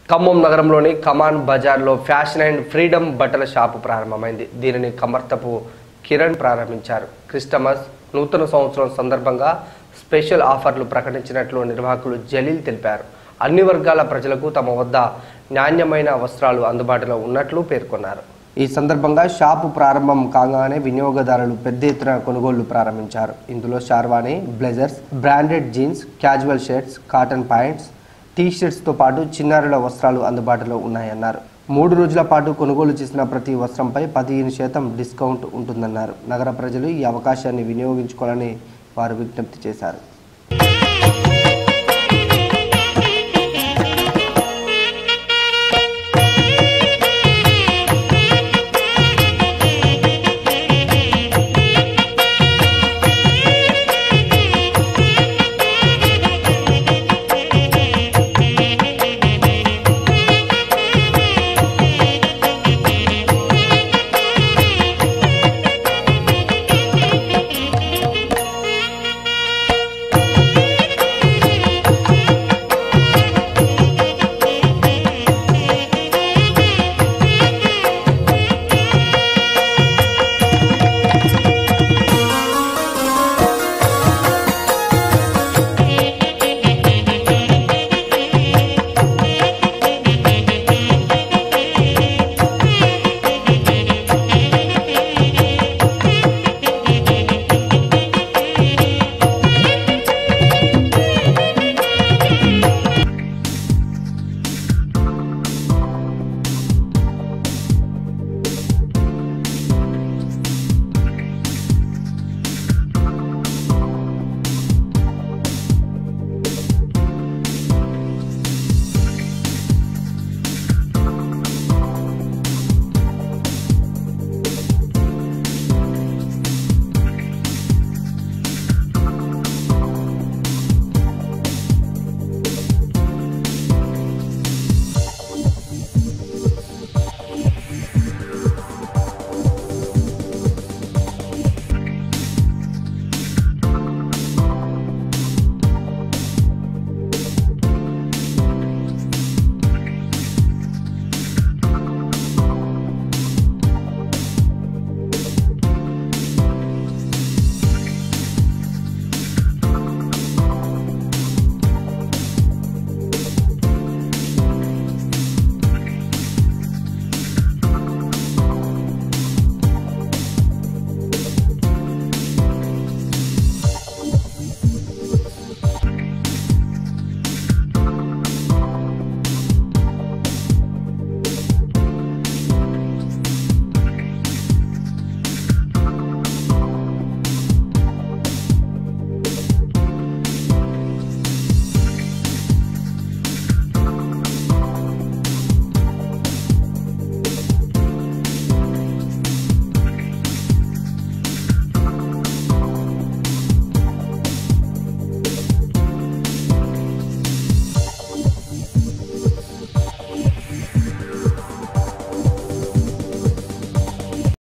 ఖమ్మం నగరంలోని కమాన్ బజార్లో fashion and freedom బట్టల షాపు ప్రారంభమైంది దీనిని కమర్తపు కిరణ్ ప్రారంభించారు క్రిస్టమస్ నూతన సంవత్సరం సందర్భంగా స్పెషల్ ఆఫర్లు ప్రకటించినట్లు నిర్వాహకులు జలీల్ తెలిపారు అన్ని వర్గాల ప్రజలకు తమ వద్ద నాణ్యమైన వస్త్రాలు అందుబాటులో ఉన్నట్లు పేర్కొన్నారు ఈ సందర్భంగా షాపు ప్రారంభం కాగానే వినియోగదారులు పెద్ద ఎత్తున కొనుగోళ్లు ప్రారంభించారు ఇందులో sherwani blazers branded jeans casual shirts cotton pants టీ షర్ట్స్తో పాటు చిన్నారుల వస్త్రాలు అందుబాటులో ఉన్నాయన్నారు మూడు రోజుల పాటు కొనుగోలు చేసిన ప్రతి వస్త్రంపై పదిహేను శాతం డిస్కౌంట్ ఉంటుందన్నారు నగర ప్రజలు ఈ అవకాశాన్ని వినియోగించుకోవాలని వారు విజ్ఞప్తి చేశారు